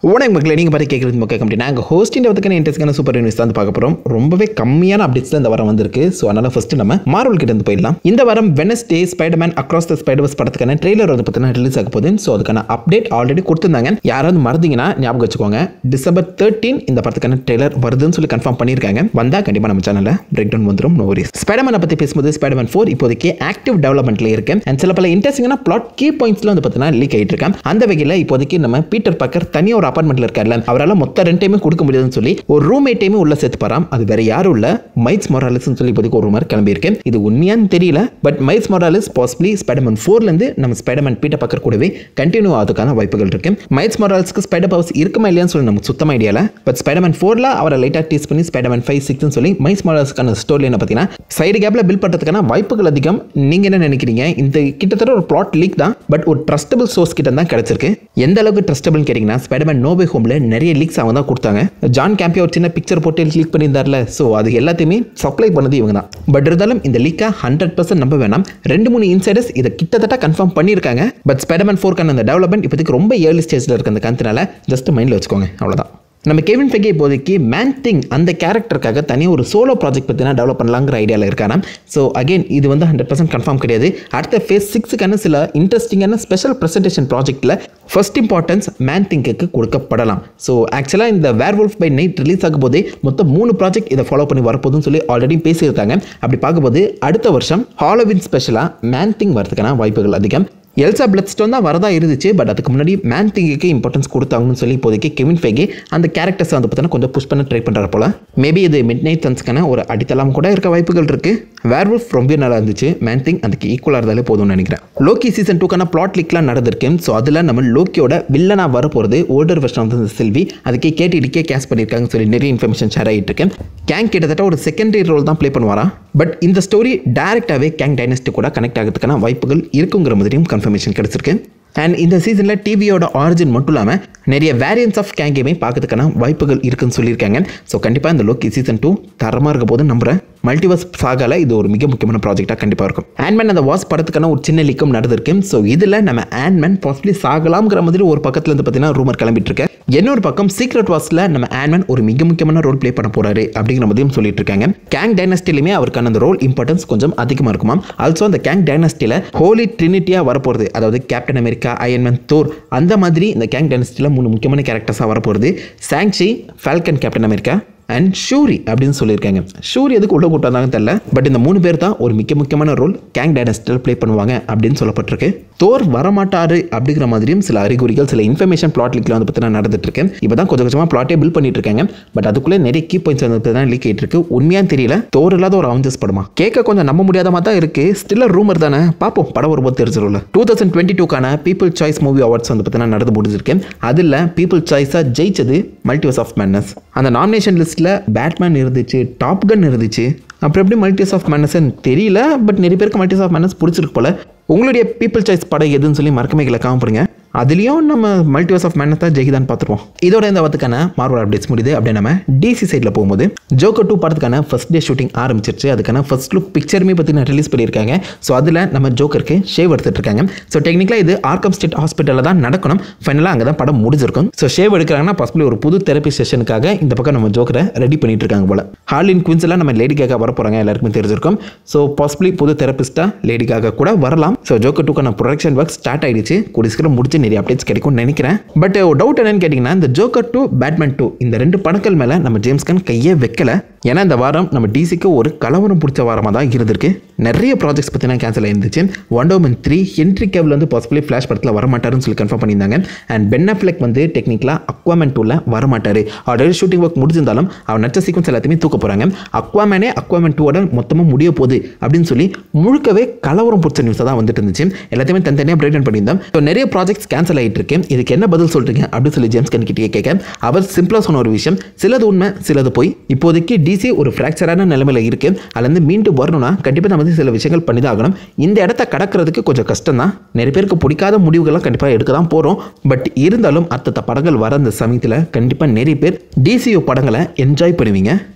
வணக்கம் மக்களே நீங்கள் பார்த்து கேட்குறது மக்கள் கம்பெனி நாங்கள் ஹோஸ்டின் வரதுக்கான இன்ட்ரெஸ்டான சூப்பர் நியூஸ் தான் பார்க்க போகிறோம் ரொம்பவே கம்மியான அப்டேட்ஸ் தான் இந்த வாரம் வந்திருக்கு ஸோ அதனால் ஃபஸ்ட்டு நம்ம மார்வல் கிட்ட இருந்து போயிடலாம் இந்த வாரம் Wednesday Spiderman across the spiders படத்துக்கான ட்ரெய்லர் வந்து பார்த்தீங்கன்னா ரிலீஸ் ஆக போகுது ஸோ அதுக்கான அப்டேட் ஆல்ரெடி கொடுத்துருந்தாங்க யாராவது மறந்தீங்கன்னா ஞாபகம் வச்சுக்கோங்க டிசம்பர் தேர்ட்டீன் இந்த படத்துக்கான ட்ரெய்லர் வருதுன்னு சொல்லி கன்ஃபார்ம் பண்ணியிருக்காங்க வந்தால் கண்டிப்பாக நம்ம சேனலில் பிரேக் டவுன் வந்துடும் நோ வரிஸ் ஸ்பைடர்மேனை பற்றி பேசும்போது ஸ்பைடர்மேன் ஃபோர் இப்போதைக்கு ஆக்டிவ் டெவலப்மெண்ட்ல இருக்கு அண்ட் சில பல இன்ட்ரெஸ்டிங்கான பிளாட் கீ பாயிண்ட்ஸ்ல வந்து பார்த்தீங்கன்னா லீக் ஆகிட்டு இருக்கேன் அந்த வகையில் இப்போதைக்கு நம்ம பீட்டர் பக்கர் தனியாக ஒரு அப்பார்ட்மெண்ட்ல இருக்கார்ல அவரால் மொத்த ரெண்டையுமே கொடுக்க முடியாதுன்னு சொல்லி ஒரு ரூம்மேட்டையுமே உள்ள சேர்த்து பாராம் அது வேற யாரும் இல்ல மைட்ஸ் மொராலிஸ்னு சொல்லி இப்போதைக்கு ஒரு ரூமர் கிளம்பி இருக்கு இது உண்மையான்னு தெரியல but Miles Morales possibly Spiderman ஃபோர்ல இருந்து நம்ம ஸ்பைடர்மேன் பீட்டர் பக்கர் கூடவே கண்டினியூ ஆகிறதுக்கான வாய்ப்புகள் இருக்கு மைட்ஸ் மொராலிஸ்க்கு ஸ்பைடர் பவர்ஸ் இருக்குமா இல்லையான்னு சொல்லி நமக்கு சுத்தமா ஐடியா இல்லை பட் ஸ்பைடர்மேன் ஃபோர்ல அவரை லைட்டாக டீஸ் பண்ணி ஸ்பைடர்மேன் ஃபைவ் சிக்ஸ்னு சொல்லி மைட்ஸ் மொராலிஸ்க்கான ஸ்டோரி என்ன பார்த்தீங்கன்னா சைடு கேப்ல பில் பண்ணுறதுக்கான வாய்ப்புகள் அதிகம் நீங்க என்ன நினைக்கிறீங்க இந்த கிட்டத்தட்ட ஒரு பிளாட் லீக் தான் பட் ஒரு ட்ரஸ்டபிள் சோர்ஸ் கிட்ட தான் கிடைச்சிருக்கு எந்த அளவுக்கு ட்ரஸ்டபிள் கேட்டிங்கன்னா ஸ்பைடர்மேன் நோவே ஹோம்ல நிறைய லீக்ஸ் அவங்க தான் கொடுத்தாங்க ஜான் கேம்பியா ஒரு சின்ன பிக்சர் போட்டு லீக் பண்ணியிருந்தார்ல ஸோ அது எல்லாத்தையுமே சப்ளை பண்ணது இவங்க தான் பட் இருந்தாலும் இந்த லீக்கை ஹண்ட்ரட் பர்சன்ட் நம்ப வேணாம் ரெண்டு மூணு இன்சைடர்ஸ் இதை கிட்டத்தட்ட கன்ஃபார்ம் பண்ணியிருக்காங்க பட் ஸ்பைடர்மேன் ஃபோர்க்கான அந்த டெவலப்மெண்ட் இப்போதைக்கு ரொம்ப ஏர்லி ஸ்டேஜில் இருக்க அந்த கருத்துனால ஜஸ்ட் மைண்டில் வச்சுக்கோங்க அவ்வளோதான் நம்ம கெவின் ஃபெகே இப்போதைக்கு மேன் திங் அந்த கேரக்டருக்காக தனியாக ஒரு சோலோ ப்ராஜெக்ட் பற்றினா டெவலப் பண்ணலாங்கிற ஐடியாவில் இருக்காராம் ஸோ அகைன் இது வந்து ஹண்ட்ரட் பர்சன்ட் கன்ஃபார்ம் கிடையாது அடுத்த ஃபேஸ் சிக்ஸுக்கான சில இன்ட்ரெஸ்டிங்கான ஸ்பெஷல் ப்ரெசன்டேஷன் ப்ராஜெக்ட்டில் ஃபர்ஸ்ட் இம்பார்ட்டன்ஸ் மேன் திங்குக்கு கொடுக்கப்படலாம் ஸோ ஆக்சுவலாக இந்த were wolf by night release ஆகும் போதே மொத்தம் மூணு ப்ராஜெக்ட் இதை ஃபாலோ பண்ணி வரப்போகுதுன்னு சொல்லி ஆல்ரெடி பேசியிருக்காங்க அப்படி பார்க்கும்போது அடுத்த வருஷம் ஹாலோவின் ஸ்பெஷலாக மேன் திங் வரதுக்கான வாய்ப்புகள் அதிகம் எல்சா பிளட் ஸ்டோன் தான் வரதா இருந்துச்சு பட் அதுக்கு முன்னாடி மேன் திங்குக்கு இம்பார்ட்டன்ஸ் கொடுத்தாங்கன்னு சொல்லி இப்போதைக்கு கெவின் ஃபேகே அந்த கேரக்டர்ஸை வந்து பார்த்தீங்கன்னா கொஞ்சம் புஷ் பண்ண ட்ரை பண்ணுற போல மேபி இது மிட் நைட் சன்ஸ்க்கான ஒரு அடித்தளம் கூட இருக்க வாய்ப்புகள் இருக்கு வேர்வுல்ஃப் ரொம்ப நல்லா இருந்துச்சு மேன் திங் அதுக்கு ஈக்குவலாக இருந்தாலே போதும்னு நினைக்கிறேன் லோக்கி சீசன் டூக்கான பிளாட் லீக்லாம் நடந்திருக்கு ஸோ அதில் நம்ம லோக்கியோட வில்லனா வர போகிறது ஓல்டர் வெர்ஷன் வந்து செல்வி அதுக்கே கேட்டிடிக்கே கேஸ் பண்ணியிருக்காங்கன்னு சொல்லி நிறைய இன்ஃபர்மேஷன் ஷேர் ஆகிட்டு இருக்கேன் கேங் கிட்டத்தட்ட ஒரு செகண்டரி ரோல் தான் ப்ளே பண்ணுவாரா பட் இந்த ஸ்டோரி டேரெக்டாகவே கேங் டைனஸ்டி கூட கனெக்ட் ஆகிறதுக்கான வாய்ப்புகள் இருக்குங்கிற மாதிரியும் கன்ஃபர்மேஷன் கிடச்சிருக்கு அண்ட் இந்த சீசனில் டிவியோட ஆரிஜின் மட்டும் இல்லாமல் நிறைய வேரியன்ஸ் ஆஃப் கேங்கேயுமே பார்க்கறதுக்கான வாய்ப்புகள் இருக்குன்னு சொல்லியிருக்காங்க ஸோ கண்டிப்பாக இந்த லோக்கி சீசன் டூ தரமாக இருக்க போது நம்புறேன் மல்டிவர்ஸ் சாகால இது ஒரு மிக முக்கியமான ப்ராஜெக்டாக கண்டிப்பாக இருக்கும் ஆண்ட்மேன் அந்த வாஸ் படத்துக்கான ஒரு சின்ன லீக்கும் நடந்திருக்கு ஸோ இதில் நம்ம ஆண்ட்மேன் பாசிபிளி சாகலாம்ங்கிற மாதிரி ஒரு பக்கத்தில் இருந்து பார்த்தீங்கன்னா ரூமர் கிளம்பிட்டு இருக்கு இன்னொரு பக்கம் சீக்ரெட் வாஸில் நம்ம ஆண்ட்மேன் ஒரு மிக முக்கியமான ரோல் ப்ளே பண்ண போறாரு அப்படிங்கிற மாதிரியும் சொல்லிட்டு இருக்காங்க கேங் டைனஸ்டிலுமே அவருக்கான அந்த ரோல் இம்பார்ட்டன்ஸ் கொஞ்சம் அதிகமாக இருக்குமா ஆல்சோ அந்த கேங் டைனஸ்டியில் ஹோலி ட்ரினிட்டியாக வரப்போகிறது அதாவது கேப்டன் அமெரிக்கா அயன்மேன் தோர் அந்த மாதிரி இந்த கேங் டைனஸ்டியில் மூணு முக்கியமான கேரக்டர்ஸாக வரப்போகிறது Shang Chi Falcon Captain America and Shuri அப்படின்னு சொல்லியிருக்காங்க ஷூரி எதுக்கு உள்ள கூட்டு வந்தாங்கன்னு தெரியல பட் இந்த மூணு பேர் தான் ஒரு மிக முக்கியமான ரோல் கேங் டைனஸ்டியில் ப்ளே பண்ணுவாங்க அப்படின்னு சொல்லப்பட்டிருக்கு தோர் வரமாட்டாரு அப்படிங்கிற மாதிரியும் சில அறிகுறிகள் சில இன்ஃபர்மேஷன் பிளாட் லீக்ல வந்து பார்த்தீங்கன்னா நடந்துட்டு இருக்கு இப்போ தான் கொஞ்சம் கொஞ்சமாக பிளாட்டே பில் பண்ணிட்டு இருக்காங்க பட் அதுக்குள்ளே நிறைய கீ பாயிண்ட்ஸ் வந்து தான் லீக் ஆகிட்டு இருக்கு உண்மையாக தெரியல தோர் இல்லாத ஒரு அவஞ்சஸ் படமா கேட்க கொஞ்சம் நம்ப முடியாத மாதிரி தான் இருக்கு ஸ்டில் ரூமர் தானே பார்ப்போம் படம் வரும்போது தெரிஞ்சிடும்ல டூ தௌசண்ட் டுவெண்ட்டி டூக்கான பீப்புள் சாய்ஸ் மூவி அவார்ட்ஸ் வந்து பார்த்தீங்கன்னா நடந்து முடிஞ்சிருக்கு அதில் பீப்புள் சாய்ஸாக ஜெயிச்சது மல்டிவர்ஸ் ஆஃப் மேட்னஸ் அந்த நாமினேஷன் லிஸ்ட்டில் பேட்மேன் இருந்துச்சு டாப் கன் இருந்துச்சு அப்புறம் எப்படி மல்டிஸ் ஆஃப் மேனஸ்ன்னு தெரியல பட் நிறைய பேருக்கு மல்டிஸ் ஆஃப் மேனஸ் பிடிச்சிருக்கு போல உங்களுடைய பீப்புள் சாய்ஸ் படம் எதுன்னு சொல்லி மறக்கமே இல்லை காமிப்படுங்க அதுலேயும் நம்ம மல்டிவர்ஸ் ஆஃப் மேனஸ் தான் ஜெயிதான் பார்த்துருவோம் இதோட இந்த வாரத்துக்கான மார்வல் அப்டேட்ஸ் முடியுது அப்படியே நம்ம டிசி சைடில் போகும்போது ஜோக்கர் டூ படத்துக்கான ஃபர்ஸ்ட் டே ஷூட்டிங் ஆரம்பிச்சிருச்சு அதுக்கான ஃபர்ஸ்ட் லுக் பிக்சருமே பார்த்தீங்கன்னா ரிலீஸ் பண்ணியிருக்காங்க ஸோ அதில் நம்ம ஜோக்கருக்கு ஷேவ் எடுத்துட்டு இருக்காங்க ஸோ டெக்னிக்கலாக இது ஆர்கம் ஸ்டேட் ஹாஸ்பிட்டலில் தான் நடக்கணும் ஃபைனலாக அங்கே தான் படம் முடிஞ்சிருக்கும் ஸோ ஷேவ் எடுக்கிறாங்கன்னா பாசிபிளி ஒரு புது தெரப்பி செஷனுக்காக இந்த பக்கம் நம்ம ஜோக்கரை ரெடி பண்ணிட்டு இருக்காங்க போல ஹார்லின் குவின்ஸ் எல்லாம் நம்ம லேடிக்காக வர போகிறாங்க எல்லாருக்குமே தெரிஞ்சிருக்கும் ஸோ பாசிபிளி புது தெரப்பிஸ்ட்டாக லேடிக்காக கூட வரலாம் ஸோ ஜோக்கர் டூக்கான ப்ரொடக்ஷன் ஒர்க் ஸ்டார்ட் ஆயிடுச்சு கூடிய சீக்கிரம் முடிச்சு நிறைய அப்டேட்ஸ் கிடைக்கும்னு நினைக்கிறேன் பட் டவுட் என்னன்னு கேட்டிங்கன்னா இந்த ஜோக்கர் டூ பேட்மேன் டூ இந்த ரெண்டு படங்கள் மேலே நம்ம ஜேம்ஸ் கன் கையே வைக்கல ஏன்னா இந்த வாரம் நம்ம டிசிக்கு ஒரு கலவரம் பிடிச்ச வாரமாக தான் இருந்திருக்கு நிறைய ப்ராஜெக்ட்ஸ் பார்த்தீங்கன்னா கேன்சல் ஆயிருந்துச்சு ஒண்டோமன் த்ரீ ஹென்ட்ரி கேபிள் வந்து பாசிபிளி ஃப்ளாஷ் படத்தில் வரமாட்டாருன்னு சொல்லி கன்ஃபார்ம் பண்ணியிருந்தாங்க அண்ட் பென் அஃப்லெக் வந்து டெக்னிக்கலாக அக்வாமேன் டூவில் வரமாட்டார் ஆல்ரெடி ஷூட்டிங் ஒர்க் முடிஞ்சிருந்தாலும் அவர் நச்ச சீக்வன்ஸ் எல்லாத்தையுமே தூக்க போகிறாங்க அக்வாமேனே அக்வாமேன் டூவோட மொத்தமாக முடிய போகுது அப்படின்னு சொல்லி முழுக்கவே கலவரம் பிடிச்ச நியூஸாக தான் வந்துட்டு இருந்துச்சு எல்லாத்தையுமே தனித்தனியாக பிரேக் டவுன் பண்ணியிருந்தோம் ஸோ நிறைய ப்ராஜெக்ட்ஸ் கேன்சல் ஆகிட்டு இருக்கு இதுக்கு என்ன பதில் சொல்றீங்க அப்படின்னு சொல்லி ஜேம்ஸ் கன் கிட்டே கேட்க அவர் சிம்பிளாக சொன்ன ஒரு விஷயம் சிலது உண்மை சிலது போய் இப்போதைக்கு டிசி ஒரு ஃப்ராக்சரான நிலைமையில இருக்கு அதுலேருந்து மீண்டும் வரணும்னா கண்டிப்பாக நம்ம வந்து சில விஷயங்கள் பண்ணி தான் ஆகணும் இந்த இடத்த கடக்கிறதுக்கு கொஞ்சம் கஷ்டம் தான் நிறைய பேருக்கு பிடிக்காத முடிவுகள்லாம் கண்டிப்பாக எடுக்க தான் போகிறோம் பட் இருந்தாலும் அத்தத்த படங்கள் வர அந்த சமயத்தில் கண்டிப்பாக நிறைய பேர் டிசிஓ படங்களை என்ஜாய் பண்ணுவீங்க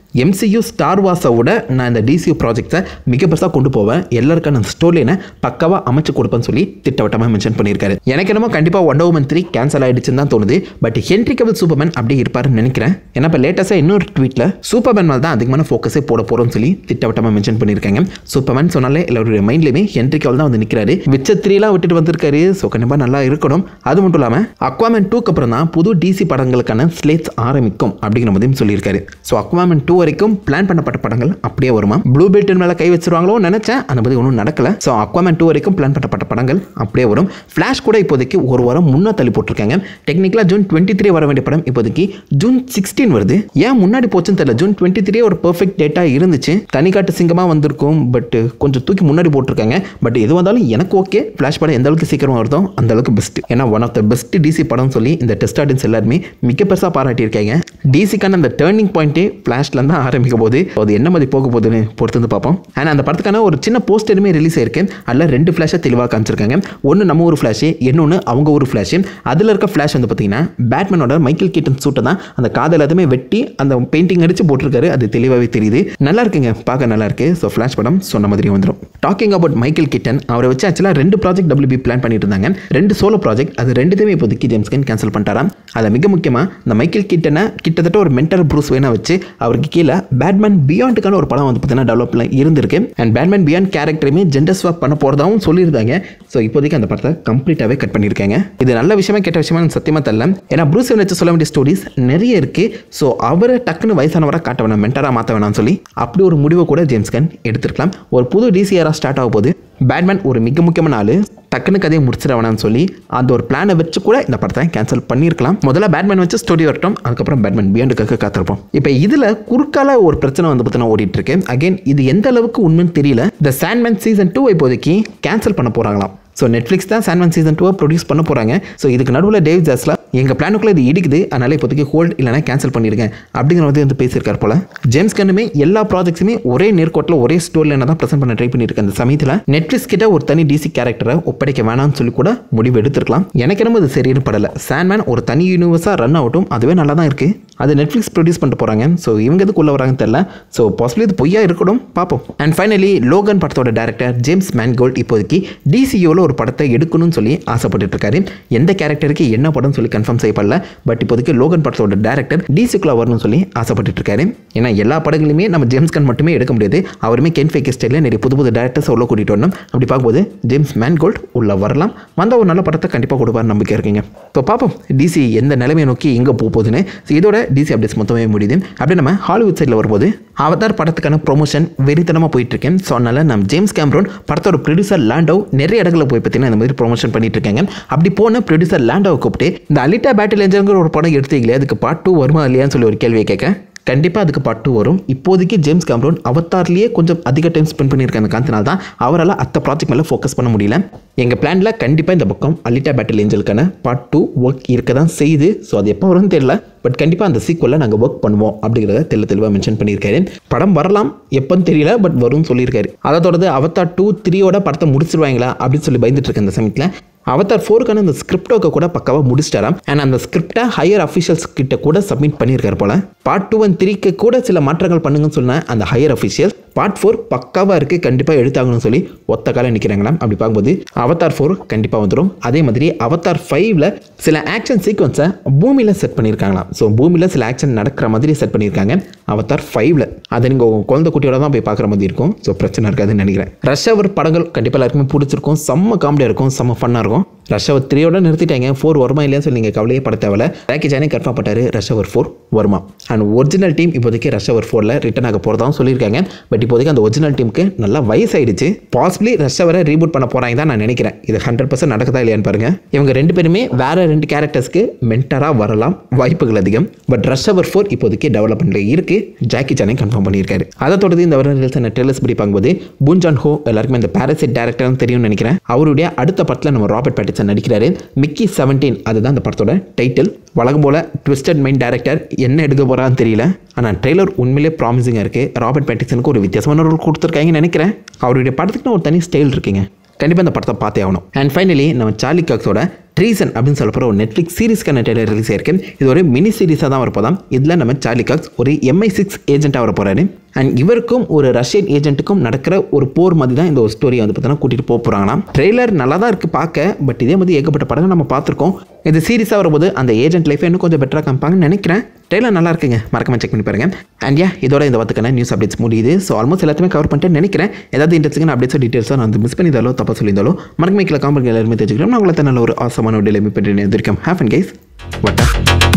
எம்சியூ ஸ்டார் வாஸை விட நான் இந்த டிசியூ ப்ராஜெக்ட்ஸை மிக பெருசாக கொண்டு போவேன் எல்லாருக்கான ஸ்டோரியினை பக்காவாக அமைச்சு கொடுப்பேன்னு சொல்லி திட்டவட்டமாக மென்ஷன் பண்ணியிருக்காரு எனக்கு என்னமோ கண்டிப்பாக ஒன் ஓவன் த்ரீ கேன்சல் ஆயிடுச்சுன்னு தான் தோணுது பட் ஹென்ரி கபில் சூப்பர்மேன் அப்படி இருப்பாருன்னு நினைக்கிறேன் ஏன்னா இப்போ லேட்டஸ்ட்டாக இன்னொரு ட்வீட்டில் சூப்பர்மேன் மேலே தான் அதிகமான ஃபோக்கஸே போட போகிறோம்னு சொல்லி திட்டவட்டமாக மென்ஷன் பண்ணியிருக்காங்க சூப்பர்மேன் சொன்னாலே எல்லாருடைய மைண்ட்லேயுமே ஹென்ரி கபில் தான் வந்து நிற்கிறாரு விச்ச த்ரீலாம் விட்டுட்டு வந்திருக்காரு ஸோ கண்டிப்பாக நல்லா இருக்கணும் அது மட்டும் இல்லாமல் அக்வாமேன் டூக்கு அப்புறம் தான் புது டிசி படங்களுக்கான ஸ்லேட்ஸ் ஆரம்பிக்கும் அப்படிங்கிற மாதிரியும் சொல்லியிருக்காரு ஸோ அக்வாமேன் டூ வரைக்கும் பிளான் பண்ணப்பட்ட படங்கள் அப்படியே வருமா ப்ளூ பெல்ட் மேலே கை வச்சிருவாங்களோ நினைச்சேன் அந்த மாதிரி ஒன்றும் நடக்கல ஸோ அக்வாமேன் டூ வரைக்கும் பிளான் பண்ணப்பட்ட படங்கள் அப்படியே வரும் ஃப்ளாஷ் கூட இப்போதைக்கு ஒரு வாரம் முன்னே தள்ளி போட்டிருக்காங்க டெக்னிக்கலாக ஜூன் டுவெண்ட்டி த்ரீ வர வேண்டிய படம் இப்போதைக்கு ஜூன் சிக்ஸ்டீன் வருது ஏன் முன்னாடி போச்சுன்னு தெரியல ஜூன் டுவெண்ட்டி த்ரீ ஒரு பெர்ஃபெக்ட் டேட்டா இருந்துச்சு தனிக்காட்டு சிங்கமாக வந்திருக்கும் பட் கொஞ்சம் தூக்கி முன்னாடி போட்டிருக்காங்க பட் எது வந்தாலும் எனக்கு ஓகே ஃப்ளாஷ் படம் எந்த அளவுக்கு சீக்கிரமாக வருதோ அந்த அளவுக்கு பெஸ்ட் ஏன்னா one of the best DC படம் சொல்லி இந்த டெஸ்ட் ஆடியன்ஸ் எல்லாருமே மிக பெருசாக பாராட்டியிருக்காங்க டிசிக்கான அந்த டேர்னிங் பாயிண்ட்டே ஃப்ளாஷ்ல தான் ஆரம்பிக்க போது அது என்ன மாதிரி போக போகுதுன்னு பொறுத்து வந்து பார்ப்போம் அண்ட் அந்த படத்துக்கான ஒரு சின்ன போஸ்டருமே ரிலீஸ் ஆயிருக்கு அதில் ரெண்டு ஃப்ளாஷை தெளிவாக காமிச்சிருக்காங்க ஒன்று நம்ம ஒரு ஃப்ளாஷு இன்னொன்று அவங்க ஒரு ஃப்ளாஷு அதில் இருக்க ஃப்ளாஷ் வந்து பார்த்தீங்கன்னா பேட்மேனோட மைக்கேல் கீட்டன் சூட்டை தான் அந்த காதல் எல்லாத்தையுமே வெட்டி அந்த பெயிண்டிங் அடிச்சு போட்டிருக்காரு அது தெளிவாகவே தெரியுது நல்லா இருக்குங்க பார்க்க நல்லா இருக்கு ஸோ ஃப்ளாஷ் படம் சொன்ன மாதிரி வந்துடும் டாக்கிங் அபவுட் மைக்கேல் கிட்டன் அவரை வச்சு ஆக்சுவலாக ரெண்டு ப்ராஜெக்ட் டபிள்யூபி பிளான் பண்ணிட்டு இருந்தாங்க ரெண்டு சோலோ ப்ராஜெக்ட் அது ரெண்டுத்தையுமே இப்போதைக்கு ஜேம்ஸ் கன் கேன்சல் பண்ணிட்டாராம் அதில் மிக முக்கியமாக இந்த மைக்கேல் கிட்டனை கிட்டத்தட்ட ஒரு மென்டல் ப்ரூஸ் வேணா வச்சு அவருக்கு கீழே பேட்மேன் பியாண்டுக்கான ஒரு படம் வந்து பார்த்தீங்கன்னா டெவலப்ல இருந்திருக்கு அண்ட் பேட்மேன் பியாண்ட் கேரக்டருமே ஜெண்டர் ஸ்வாப் பண்ண போகிறதாவும் சொல்லியிருந்தாங்க ஸோ இப்போதைக்கு அந்த படத்தை கம்ப்ளீட்டாகவே கட் பண்ணியிருக்காங்க இது நல்ல விஷயமா கெட்ட விஷயமா எனக்கு சத்தியமாக தெரியல ஏன்னா ப்ரூஸ் வச்சு சொல்ல வேண்டிய ஸ்டோரிஸ் நிறைய இருக்கு ஸோ அவரை டக்குன்னு வயசானவராக காட்ட வேணாம் மென்டராக மாற்ற வேணாம்னு சொல்லி அப்படி ஒரு முடிவை கூட ஜேம்ஸ் கன் எடுத்திருக்கலாம் ஒரு புது டிசிஆரா ஸ்டார்ட் ஆக போது பேட்மேன் ஒரு மிக முக்கியமான ஆளு டக்குன்னு கதையை முடிச்சிட வேணாம்னு சொல்லி அந்த ஒரு பிளானை வச்சு கூட இந்த படத்தை கேன்சல் பண்ணியிருக்கலாம் முதல்ல பேட்மேன் வச்சு ஸ்டோரி வரட்டும் அதுக்கப்புறம் பேட்மேன் பியாண்டுக்காக காத்திருப்போம் இப்போ இதில் குறுக்கால ஒரு பிரச்சனை வந்து பார்த்தீங்கன்னா ஓடிட்டு இருக்கு அகைன் இது எந்த அளவுக்கு உண்மைன்னு தெரியல இந்த சாண்ட்மேன் சீசன் டூ இப்போதைக்கு கேன்சல் பண்ண போகிறாங்களாம் ஸோ நெட்ஃப்ளிக்ஸ் தான் சாண்ட்மேன் சீசன் டூவை ப்ரொடியூஸ் பண்ண போகிறாங்க ஸோ இதுக்கு நடுவில் டேவ் ஜாஸ்லா எங்கள் பிளானுக்குள்ளே இது இடிக்குது அதனால் இப்போதைக்கு ஹோல்ட் இல்லைனா கேன்சல் பண்ணியிருக்கேன் அப்படிங்கிற மாதிரி வந்து பேசியிருக்கார் போல ஜேம்ஸ் கண்ணுமே எல்லா ப்ராஜெக்ட்ஸுமே ஒரே நேர்கோட்டில் ஒரே ஸ்டோரியில் தான் ப்ரெசென்ட் பண்ண ட்ரை பண்ணியிருக்கேன் அந்த சமயத்தில் நெட்ஃப்ளிக்ஸ் கிட்ட ஒரு தனி டிசி கேரக்டரை ஒப்படைக்க வேணாம்னு சொல்லி கூட முடிவு எடுத்திருக்கலாம் எனக்கு என்னமோ இது சரின்னு படலை சாண்ட்மேன் ஒரு தனி யூனிவர்ஸாக ரன் ஆகட்டும் அதுவே நல்லா தான் இருக்குது அது நெட்ஃப்ளிக்ஸ் ப்ரொடியூஸ் பண்ணிட்டு போகிறாங்க ஸோ இவங்க எதுக்குள்ளே வராங்கன்னு தெரியல ஸோ பாசிபிளி இது பொய்யா இருக்கணும் பார்ப்போம் அண்ட் ஃபைனலி லோகன் படத்தோட டேரக்டர் ஜேம்ஸ் மேன்கோல்ட் இப்போதைக்கு டிசியோவில் ஒரு படத்தை எடுக்கணும்னு சொல்லி ஆசைப்பட்டுட்டு இருக்காரு எந்த கேரக்டருக்கு என்ன படம்னு சொல்லி கன்ஃபார்ம் செய்யப்படல பட் இப்போதைக்கு லோகன் படத்தோட டேரக்டர் டிசிக்குள்ளே வரணும்னு சொல்லி ஆசைப்பட்டுட்டு இருக்காரு ஏன்னா எல்லா படங்களுமே நம்ம ஜேம்ஸ் கன் மட்டுமே எடுக்க முடியாது அவருமே கென் ஃபேக் ஸ்டைலில் நிறைய புது புது டேரக்டர்ஸ் உள்ள கூட்டிகிட்டு வரணும் அப்படி பார்க்கும்போது ஜேம்ஸ் மேன்கோல்ட் உள்ள வரலாம் வந்தால் ஒரு நல்ல படத்தை கண்டிப்பாக கொடுப்பார் நம்பிக்கை இருக்குங்க இப்போ பார்ப்போம் டிசி எந்த நிலைமையை நோக்கி எங்கே போக போகுதுன்னு ஸோ இதோட டிசி அப்டேட்ஸ் மொத்தமே முடியுது அப்படியே நம்ம ஹாலிவுட் சைடில் வரும்போது அவதார் படத்துக்கான ப்ரொமோஷன் வெறித்தனமாக போயிட்டு இருக்கேன் ஸோ அதனால் நம்ம ஜேம்ஸ் கேம்ரோன் படத்தோட ப்ரொடியூசர் லேண்டோ நிறைய இடங்களில் போய் பார்த்தீங்கன்னா இந்த மாதிரி ப்ரொமோஷன் பண்ணிட்டு இருக்காங்க அப்படி போன ப்ரொடியூசர் லேண்டோவை கூப்பிட்டு இந்த அலிட்டா பேட்டில் என்ஜின்ங்கிற ஒரு படம் எடுத்தீங்களே அதுக்கு பார்ட் டூ வருமா இல்லையான்னு சொல்லி ஒரு கேள்வியை கேட்க கண்டிப்பாக அதுக்கு பார்ட் டூ வரும் இப்போதைக்கு ஜேம்ஸ் கேம்ரோன் அவத்தார்லேயே கொஞ்சம் அதிக டைம் ஸ்பெண்ட் பண்ணியிருக்காங்க காரணத்தினால தான் அவரால் அத்த ப்ராஜெக்ட் மேலே ஃபோக்கஸ் பண்ண முடியல எங்கள் பிளானில் கண்டிப்பாக இந்த பக்கம் அலிட்டா பேட்டில் ஏஞ்சலுக்கான பார்ட் டூ ஒர்க் இருக்க தான் செய்யுது ஸோ அது எப்போ வரும்னு தெரியல பட் கண்டிப்பாக அந்த சீக்குவலில் நாங்கள் ஒர்க் பண்ணுவோம் அப்படிங்கிறத தெல்ல தெளிவாக மென்ஷன் பண்ணியிருக்காரு படம் வரலாம் எப்போன்னு தெரியல பட் வரும்னு சொல்லியிருக்காரு அதை தொடர்ந்து அவத்தார் டூ த்ரீயோட படத்தை முடிச்சிருவாங்களா அப்படின்னு சொல்லி பயந்துட்டு இருக்கேன் அந்த சமயத்தில் அவதார் ஃபோருக்கான அந்த ஸ்கிரிப்டோக்க கூட பக்காவாக முடிச்சிட்டாராம் அண்ட் அந்த ஸ்கிரிப்டை ஹையர் அஃபிஷியல்ஸ் கிட்ட கூட சப்மிட் பண்ணியிருக்காரு போல பார்ட் டூ அண்ட் த்ரீக்கு கூட சில மாற்றங்கள் பண்ணுங்கன்னு சொன்ன அந்த ஹையர் அஃபிஷியல் பார்ட் ஃபோர் பக்காவாக இருக்குது கண்டிப்பாக எடுத்தாங்கன்னு சொல்லி ஒத்த காலம் நிற்கிறாங்களாம் அப்படி பார்க்கும்போது அவதார் ஃபோர் கண்டிப்பாக வந்துடும் அதே மாதிரி அவதார் ஃபைவ்ல சில ஆக்ஷன் சீக்வன்ஸை பூமியில் செட் பண்ணியிருக்காங்களாம் ஸோ பூமியில் சில ஆக்ஷன் நடக்கிற மாதிரி செட் பண்ணியிருக்காங்க அவதார் ஃபைவ்ல அதை நீங்கள் உங்கள் குழந்தை குட்டியோட தான் போய் பார்க்குற மாதிரி இருக்கும் ஸோ பிரச்சனை இருக்காதுன்னு நினைக்கிறேன் ரஷ் அவர் படங்கள் கண்டிப்பாக எல்லாருக்குமே பிடிச்சிருக்கும் செம்ம காமெடியாக இருக்கும் செம்ம ஃபன்னாக இருக்கும் ரஷ் அவர் த்ரீயோட நிறுத்திட்டாங்க ஃபோர் வருமா இல்லையான்னு சொல்லி நீங்கள் கவலையே பட தேவையில்ல ராக்கி ஜானே கன்ஃபார்ம் பண்ணாரு ரஷ் அவர் ஃபோர் வருமா அண்ட் ஒரிஜினல் டீம் இப்போதைக்கு ரஷ் அவர் ஃபோரில் ரிட்டன் ஆக போகிறதாவும் சொல்லியிருக்காங்க பட் இப்போதைக்கு அந்த ஒரிஜினல் டீமுக்கு நல்லா வயசாயிடுச்சு பாசிபிளி ரஷ் அவரை ரீபூட் பண்ண போகிறாங்க தான் நான் நினைக்கிறேன் இது ஹண்ட்ரட் பர்சன்ட் நடக்குதா இல்லையான்னு பாருங்க இவங்க ரெண்டு பேருமே வேற ரெண்டு கேரக்டர்ஸ்க்கு மென்டராக வரலாம் வாய்ப்புகள் அதிகம் பட் ரஷ் அவர் ஃபோர் இப்போதைக்கு டெவலப்மெண்ட்டில் இருக்கு ஜாக்கி சானே கன்ஃபார்ம் பண்ணியிருக்காரு அதை தொடர்ந்து இந்த வருடம் ரிலீஸ் ஆன ட்ரெயிலர்ஸ் படி பார்க்கும்போது பூஞ்சான் ஹோ எல்லாருக்குமே இந்த பேரசைட் டேரக்டர்னு தெரியும்னு நினைக்கிறேன் அவருடைய அடுத்த படத்தில் நம்ம ராபர்ட் பேட்டிசன் நடிக்கிறாரு மிக்கி செவன்டீன் அதுதான் அந்த படத்தோட டைட்டில் வழக்கம் போல ட்விஸ்டட் மைண்ட் டேரக்டர் என்ன எடுக்க போகிறான்னு தெரியல ஆனால் ட்ரெய்லர் உண்மையிலே ப்ராமிசிங்காக இருக்குது ராபர்ட் பேட்டிசனுக்கு ஒரு வித்தியாசமான ரோல் கொடுத்துருக்காங்கன்னு நினைக்கிறேன் அவருடைய படத்துக்குன்னு ஒரு தனி ஸ்டைல் இருக்குங்க கண்டிப்பாக இந்த படத்தை பார்த்தே ஆகணும் அண்ட் ஃபைனலி நம்ம சார்லி காக்ஸோட ட்ரீசன் அப்படின்னு சொல்ல போகிற ஒரு நெட்ஃப்ளிக்ஸ் சீரிஸ்க்கான ட்ரெய்லர் ரிலீஸ் ஆயிருக்கு இது ஒரு மினி சீரிஸாக தான் வரப்போதாம் இதில் நம்ம சார்லி காக்ஸ் ஒரு எம்ஐ சிக்ஸ் ஏஜென்ட்டாக வர போகிறாரு அண்ட் இவருக்கும் ஒரு ரஷ்யன் ஏஜென்ட்டுக்கும் நடக்கிற ஒரு போர் மாதிரி தான் இந்த ஒரு ஸ்டோரியை வந்து பார்த்தீங்கன்னா கூட்டிகிட்டு போக போகிறாங்கன்னா ட்ரெய்லர் நல்லா தான் இருக்குது பார்க்க பட் இதே மாதிரி ஏகப்பட்ட படங்கள் நம்ம பார்த்துருக்கோம் இது சீரிஸாக வரும்போது அந்த ஏஜென்ட் லைஃப் இன்னும் கொஞ்சம் பெட்டராக காமிப்பாங்கன்னு நினைக்கிறேன் ட்ரெய்லர் நல்லா இருக்குங்க மறக்காம செக் பண்ணி பாருங்க அண்ட் யா இதோட இந்த வாரத்துக்கான நியூஸ் அப்டேட்ஸ் முடியுது ஸோ ஆல்மோஸ்ட் எல்லாத்தையுமே கவர் பண்ணிட்டு நினைக்கிறேன் ஏதாவது இன்ட்ரெஸ்டிங்கான அப்டேட்ஸோ டீட்டெயில்ஸோ நான் வந்து மிஸ் பண்ணியிருந்தாலோ தப்பாக சொல்லியிருந்தாலோ மறக்காம கீழே காமெண்ட் எல்லாருமே தெரிஞ்சுக்கலாம் நான் உங்களை நல்ல ஒரு ஆசமான ஒரு டெலிவரி பண்ணி இருக்கேன் ஹேஃப் அண்ட் கைஸ் வட்டா